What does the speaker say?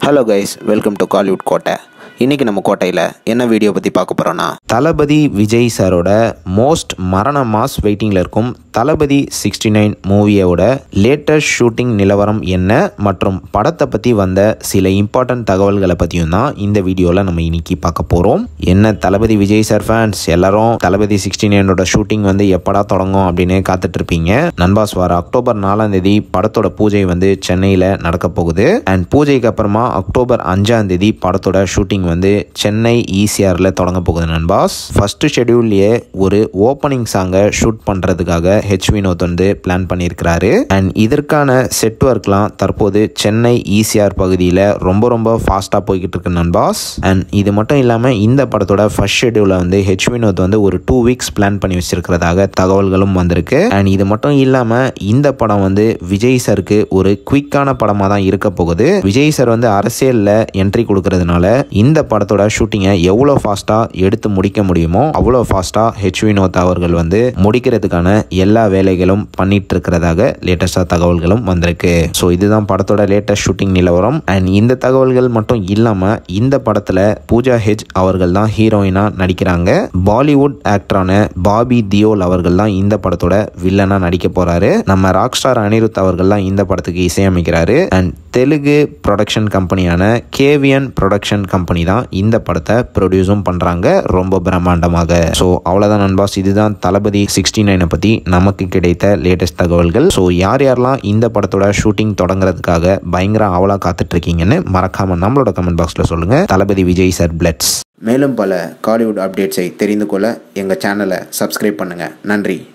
hello guys welcome to Kollywood கோட்டை இன்றைக்கி நம்ம கோட்டையில் என்ன வீடியோ பற்றி பார்க்க போகிறோன்னா தளபதி விஜய் சாரோட மோஸ்ட் மரண மாஸ் வெயிட்டிங்கில் இருக்கும் தளபதி சிக்ஸ்டி நைன் மூவியோட லேட்டஸ்ட் ஷூட்டிங் நிலவரம் என்ன மற்றும் படத்தை பற்றி வந்த சில இம்பார்ட்டன்ட் தகவல்களை பற்றியும் தான் இந்த வீடியோவில் நம்ம இன்னைக்கு பார்க்க போகிறோம் என்ன தளபதி விஜய் சார் ஃபேன்ஸ் எல்லாரும் தளபதி சிக்ஸ்டி நைனோட ஷூட்டிங் வந்து எப்படா தொடங்கும் அப்படின்னு காத்துட்ருப்பீங்க நண்பாஸ் வர அக்டோபர் நாலாம் தேதி படத்தோட பூஜை வந்து சென்னையில் நடக்க போகுது அண்ட் பூஜைக்கு அப்புறமா அக்டோபர் அஞ்சாம் தேதி படத்தோட ஷூட்டிங் வந்து சென்னை ஈசிஆரில் தொடங்க போகுது நண்பாஸ் ஃபர்ஸ்ட் ஷெடியூல்லையே ஒரு ஓப்பனிங் சாங்கை ஷூட் பண்ணுறதுக்காக ஹெச் வினோத் வந்து பிளான் பண்ணியிருக்கிறாரு அண்ட் இதற்கான செட் ஒர்க்லாம் தற்போது சென்னை ஈசிஆர் பகுதியில் ரொம்ப ரொம்ப ஃபாஸ்ட்டாக போய்கிட்டு இருக்கு நண்பாஸ் அண்ட் இது மட்டும் இல்லாமல் இந்த படத்தோட ஃபர்ஸ்ட் ஷெடியூலை வந்து ஹெச் வினோத் வந்து ஒரு டூ வீக்ஸ் பிளான் பண்ணி வச்சிருக்கிறதாக தகவல்களும் வந்திருக்கு அண்ட் இது மட்டும் இல்லாமல் இந்த படம் வந்து விஜய் சருக்கு ஒரு குயிக்கான படமாக தான் இருக்க போகுது விஜய் சார் வந்து அரசியலில் என்ட்ரி கொடுக்கறதுனால இந்த படத்தோட ஷூட்டிங்கை எவ்வளோ ஃபாஸ்ட்டாக எடுத்து முடிக்க முடியுமோ அவ்வளோ ஃபாஸ்ட்டாக ஹெச் வினோத் அவர்கள் வந்து முடிக்கிறதுக்கான எல்லா வேலைகளும் பண்ணிட்டு இருக்கிறதாக லேட்டஸ்டாக தகவல்களும் வந்திருக்கு ஸோ இதுதான் படத்தோட லேட்டஸ்ட் ஷூட்டிங் நிலவரம் அண்ட் இந்த தகவல்கள் மட்டும் இல்லாமல் இந்த படத்தில் பூஜா ஹெச் அவர்கள் தான் ஹீரோயினாக நடிக்கிறாங்க பாலிவுட் ஆக்டரான பாபி தியோல் அவர்கள் தான் இந்த படத்தோட வில்லனாக நடிக்க போறாரு நம்ம ராக் ஸ்டார் அனிருத் அவர்கள் தான் இந்த படத்துக்கு இசையமைக்கிறாரு அண்ட் தெலுங்கு ப்ரொடக்ஷன் கம்பெனியான கேவியன் ப்ரொடக்ஷன் கம்பெனி தான் இந்த படத்தை ப்ரொடியூஸும் பண்ணுறாங்க ரொம்ப பிரம்மாண்டமாக ஸோ அவ்வளோதான் நண்பாஸ் இதுதான் தளபதி சிக்ஸ்டி நைனை பற்றி நமக்கு கிடைத்த லேட்டஸ்ட் தகவல்கள் ஸோ யார் யாரெல்லாம் இந்த படத்தோட ஷூட்டிங் தொடங்குறதுக்காக பயங்கர அவலாக காத்துட்டு இருக்கீங்கன்னு மறக்காம நம்மளோட கமெண்ட் பாக்ஸில் சொல்லுங்க தளபதி விஜய் சார் பிளட்ஸ் மேலும் பல காலிவுட் அப்டேட்ஸை தெரிந்து கொள்ள எங்கள் சேனலை சப்ஸ்கிரைப் பண்ணுங்கள் நன்றி